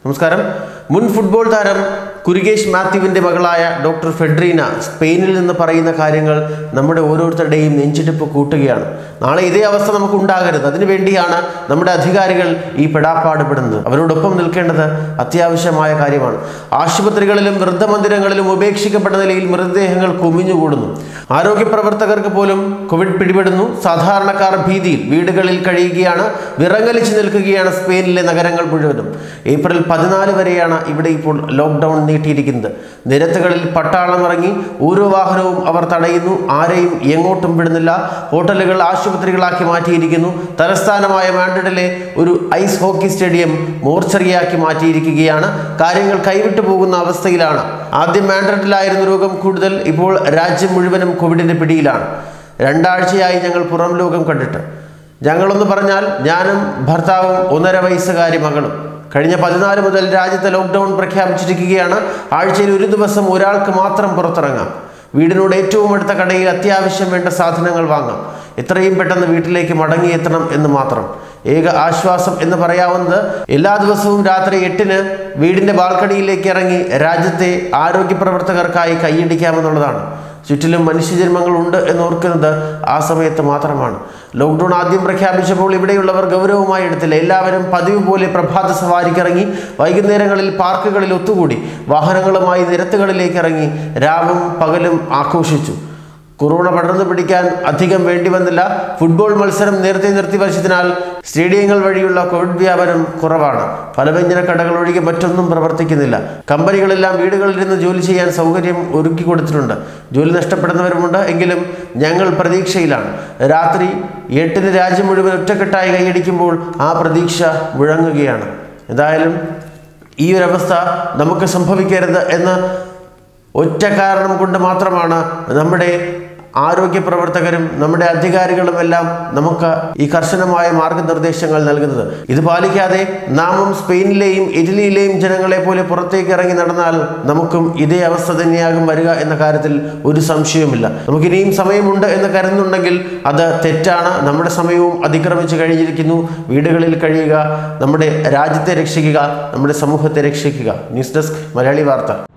നമസ്കാരം മുൻ ഫുട്ബോൾ താരം കുരുകേഷ് മാത്യുവിൻ്റെ മകളായ ഡോക്ടർ ഫെഡ്രീന സ്പെയിനിൽ നിന്ന് പറയുന്ന കാര്യങ്ങൾ നമ്മുടെ ഓരോരുത്തരുടെയും നെഞ്ചിടിപ്പ് കൂട്ടുകയാണ് നാളെ ഇതേ അവസ്ഥ നമുക്ക് ഉണ്ടാകരുത് അതിനുവേണ്ടിയാണ് നമ്മുടെ അധികാരികൾ ഈ പെടാപ്പാടുപെടുന്നത് അവരോടൊപ്പം നിൽക്കേണ്ടത് അത്യാവശ്യമായ കാര്യമാണ് ആശുപത്രികളിലും വൃദ്ധമന്ദിരങ്ങളിലും ഉപേക്ഷിക്കപ്പെട്ട നിലയിൽ മൃതദേഹങ്ങൾ കുമിഞ്ഞുകൂടുന്നു ആരോഗ്യ പ്രവർത്തകർക്ക് പോലും കോവിഡ് പിടിപെടുന്നു സാധാരണക്കാർ ഭീതിയിൽ വീടുകളിൽ കഴിയുകയാണ് വിറങ്ങലിച്ചു നിൽക്കുകയാണ് സ്പെയിനിലെ നഗരങ്ങൾ മുഴുവനും ഏപ്രിൽ പതിനാല് വരെയാണ് ഇവിടെ ഇപ്പോൾ ലോക്ക്ഡൗൺ നീട്ടിയിരിക്കുന്നത് നിരത്തുകളിൽ പട്ടാളം ഇറങ്ങി ഓരോ വാഹനവും അവർ തടയുന്നു ആരെയും എങ്ങോട്ടും വിടുന്നില്ല ഹോട്ടലുകൾ ആശുപത്രികളാക്കി മാറ്റിയിരിക്കുന്നു തലസ്ഥാനമായ മാൻഡ്രിഡിലെ ഒരു ഐസ് ഹോക്കി സ്റ്റേഡിയം മോർച്ചറിയാക്കി മാറ്റിയിരിക്കുകയാണ് കാര്യങ്ങൾ കൈവിട്ടു പോകുന്ന അവസ്ഥയിലാണ് ആദ്യം മാൻഡ്രിഡിലായിരുന്നു രോഗം കൂടുതൽ ഇപ്പോൾ രാജ്യം മുഴുവനും കോവിഡിന്റെ പിടിയിലാണ് രണ്ടാഴ്ചയായി ഞങ്ങൾ പുറം ലോകം കണ്ടിട്ട് ഞങ്ങളൊന്ന് പറഞ്ഞാൽ ഞാനും ഭർത്താവും ഒന്നര വയസ്സുകാരി മകളും കഴിഞ്ഞ പതിനാല് മുതൽ രാജ്യത്തെ ലോക്ക്ഡൗൺ പ്രഖ്യാപിച്ചിരിക്കുകയാണ് ആഴ്ചയിൽ ഒരു ദിവസം ഒരാൾക്ക് മാത്രം പുറത്തിറങ്ങാം വീടിനോട് ഏറ്റവും അടുത്ത കടയിൽ അത്യാവശ്യം വേണ്ട സാധനങ്ങൾ വാങ്ങാം എത്രയും പെട്ടെന്ന് വീട്ടിലേക്ക് മടങ്ങിയെത്തണം എന്ന് മാത്രം ഏക ആശ്വാസം എന്ന് പറയാവുന്നത് എല്ലാ ദിവസവും രാത്രി എട്ടിന് വീടിന്റെ ബാൽക്കണിയിലേക്ക് ഇറങ്ങി രാജ്യത്തെ ആരോഗ്യ പ്രവർത്തകർക്കായി കൈയടിക്കാമെന്നുള്ളതാണ് ചുറ്റിലും മനുഷ്യജന്മങ്ങൾ ഉണ്ട് എന്നോർക്കുന്നത് ആ സമയത്ത് മാത്രമാണ് ലോക്ക്ഡൗൺ ആദ്യം പ്രഖ്യാപിച്ചപ്പോൾ ഇവിടെയുള്ളവർ ഗൗരവമായി എടുത്തില്ല എല്ലാവരും പതിവ് പോലെ പ്രഭാത സവാരിക്കിറങ്ങി വൈകുന്നേരങ്ങളിൽ പാർക്കുകളിൽ ഒത്തുകൂടി വാഹനങ്ങളുമായി നിരത്തുകളിലേക്ക് ഇറങ്ങി രാവും പകലും ആഘോഷിച്ചു കൊറോണ പടർന്നു പിടിക്കാൻ അധികം വേണ്ടി വന്നില്ല ഫുട്ബോൾ മത്സരം നേരത്തെ നിർത്തിവച്ചതിനാൽ സ്റ്റേഡിയങ്ങൾ വഴിയുള്ള കോവിഡ് വ്യാപനം കുറവാണ് പലവ്യഞ്ജന കടകൾ ഒഴികെ മറ്റൊന്നും പ്രവർത്തിക്കുന്നില്ല കമ്പനികളെല്ലാം വീടുകളിലിരുന്ന് ജോലി ചെയ്യാൻ സൗകര്യം ഒരുക്കി കൊടുത്തിട്ടുണ്ട് ജോലി നഷ്ടപ്പെടുന്നവരുമുണ്ട് എങ്കിലും ഞങ്ങൾ പ്രതീക്ഷയിലാണ് രാത്രി എട്ടിന് രാജ്യം മുഴുവൻ ഒറ്റക്കെട്ടായി കൈയടിക്കുമ്പോൾ ആ പ്രതീക്ഷ മുഴങ്ങുകയാണ് എന്തായാലും ഈ ഒരു അവസ്ഥ നമുക്ക് സംഭവിക്കരുത് എന്ന് ഒറ്റ കാരണം കൊണ്ട് മാത്രമാണ് നമ്മുടെ ആരോഗ്യ പ്രവർത്തകരും നമ്മുടെ അധികാരികളും എല്ലാം നമുക്ക് ഈ കർശനമായ മാർഗനിർദ്ദേശങ്ങൾ നൽകുന്നത് ഇത് പാലിക്കാതെ നാമും സ്പെയിനിലെയും ഇറ്റലിയിലെയും ജനങ്ങളെ പോലെ പുറത്തേക്ക് ഇറങ്ങി നടന്നാൽ നമുക്കും ഇതേ അവസ്ഥ തന്നെയാകും വരിക എന്ന കാര്യത്തിൽ ഒരു സംശയവുമില്ല നമുക്കിനിയും സമയമുണ്ട് എന്ന് കരുതുന്നുണ്ടെങ്കിൽ അത് തെറ്റാണ് നമ്മുടെ സമയവും അതിക്രമിച്ചു കഴിഞ്ഞിരിക്കുന്നു വീടുകളിൽ കഴിയുക നമ്മുടെ രാജ്യത്തെ രക്ഷിക്കുക നമ്മുടെ സമൂഹത്തെ രക്ഷിക്കുക ന്യൂസ് ഡെസ്ക് മലയാളി വാർത്ത